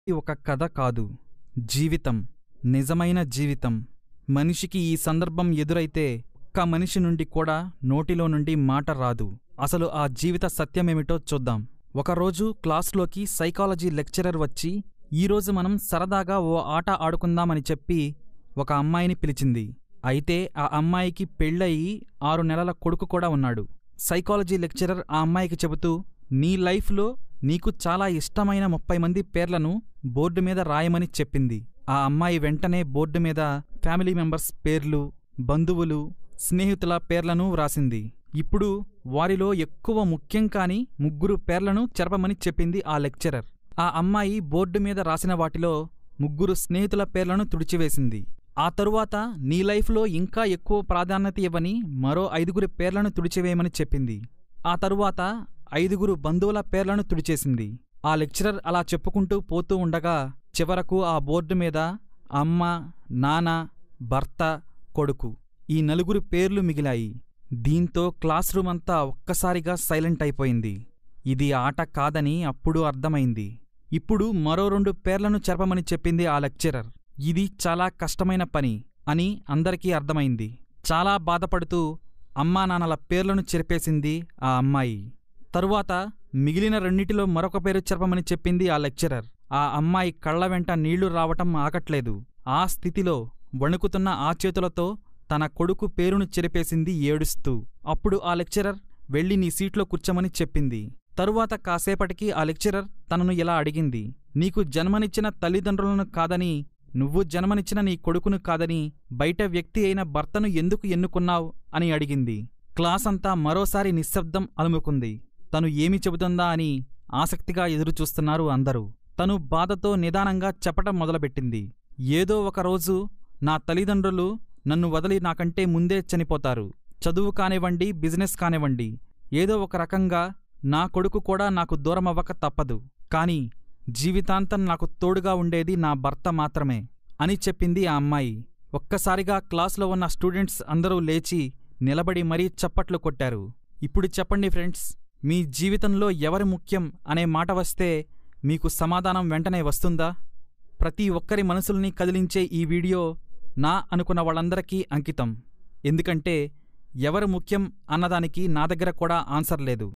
ఇది ఒక కథ కాదు జీవితం నిజమైన జీవితం మనిషికి ఈ సందర్భం ఎదురైతే ఒక్క మనిషి నుండి కూడా నోటిలో నుండి మాట రాదు అసలు ఆ జీవిత సత్యమేమిటో చూద్దాం ఒకరోజు క్లాస్లోకి సైకాలజీ లెక్చరర్ వచ్చి ఈరోజు మనం సరదాగా ఓ ఆట ఆడుకుందామని చెప్పి ఒక అమ్మాయిని పిలిచింది అయితే ఆ అమ్మాయికి పెళ్ళయి ఆరు నెలల కొడుకు కూడా ఉన్నాడు సైకాలజీ లెక్చరర్ ఆ అమ్మాయికి చెబుతూ నీ లైఫ్లో నీకు చాలా ఇష్టమైన ముప్పై మంది పేర్లను బోర్డు మీద రాయమని చెప్పింది ఆ అమ్మాయి వెంటనే బోర్డు మీద ఫ్యామిలీ మెంబర్స్ పేర్లు బంధువులు స్నేహితుల పేర్లను వ్రాసింది ఇప్పుడు వారిలో ఎక్కువ ముఖ్యం కాని ముగ్గురు పేర్లను చెరపమని చెప్పింది ఆ లెక్చరర్ ఆ అమ్మాయి బోర్డు మీద రాసిన వాటిలో ముగ్గురు స్నేహితుల పేర్లను తుడిచివేసింది ఆ తరువాత నీ లైఫ్లో ఇంకా ఎక్కువ ప్రాధాన్యత ఇవ్వని మరో ఐదుగురి పేర్లను తుడిచివేయమని చెప్పింది ఆ తరువాత ఐదుగురు బంధువుల పేర్లను తుడిచేసింది ఆ లెక్చరర్ అలా చెప్పుకుంటూ పోతూ ఉండగా చివరకు ఆ బోర్డు మీద అమ్మ నాన్న భర్త కొడుకు ఈ నలుగురు పేర్లు మిగిలాయి దీంతో క్లాస్ రూమ్ అంతా ఒక్కసారిగా సైలెంట్ అయిపోయింది ఇది ఆట కాదని అప్పుడు అర్థమైంది ఇప్పుడు మరో రెండు పేర్లను చెరపమని చెప్పింది ఆ లెక్చరర్ ఇది చాలా కష్టమైన పని అని అందరికీ అర్థమైంది చాలా బాధపడుతూ అమ్మా నాన్నల పేర్లను చెరిపేసింది ఆ అమ్మాయి తరువాత మిగిలిన రెండిటిలో మరొక పేరు చెరపమని చెప్పింది ఆ లెక్చరర్ ఆ అమ్మాయి కళ్ళ వెంట నీళ్లు రావటం ఆగట్లేదు ఆ స్థితిలో వణుకుతున్న ఆ చేతులతో తన కొడుకు పేరును చెరిపేసింది ఏడుస్తూ అప్పుడు ఆ లెక్చరర్ వెళ్ళి నీ సీట్లో కూర్చోమని చెప్పింది తరువాత కాసేపటికి ఆ లెక్చరర్ తనను ఇలా అడిగింది నీకు జన్మనిచ్చిన తల్లిదండ్రులను కాదని నువ్వు జన్మనిచ్చిన నీ కొడుకును కాదని బయట వ్యక్తి అయిన భర్తను ఎందుకు ఎన్నుకున్నావు అని అడిగింది క్లాస్ అంతా మరోసారి నిశ్శబ్దం అలుముకుంది తను ఏమి చెబుతుందా అని ఆసక్తిగా ఎదురుచూస్తున్నారు అందరూ తను బాధతో నిదానంగా చెప్పటం మొదలుపెట్టింది ఏదో ఒక రోజు నా తల్లిదండ్రులు నన్ను వదిలి నాకంటే ముందే చనిపోతారు చదువు కానివ్వండి బిజినెస్ కానివ్వండి ఏదో ఒక రకంగా నా కొడుకు కూడా నాకు దూరమవ్వక తప్పదు కాని జీవితాంతం నాకు తోడుగా ఉండేది నా భర్త మాత్రమే అని చెప్పింది ఆ అమ్మాయి ఒక్కసారిగా క్లాస్లో ఉన్న స్టూడెంట్స్ అందరూ లేచి నిలబడి మరీ చప్పట్లు కొట్టారు ఇప్పుడు చెప్పండి ఫ్రెండ్స్ మీ జీవితంలో ఎవరు ముఖ్యం అనే మాట వస్తే మీకు సమాధానం వెంటనే వస్తుందా ప్రతి ఒక్కరి మనసుల్ని కదిలించే ఈ వీడియో నా అనుకున్న వాళ్ళందరికీ అంకితం ఎందుకంటే ఎవరు ముఖ్యం అన్నదానికి నా దగ్గర కూడా ఆన్సర్ లేదు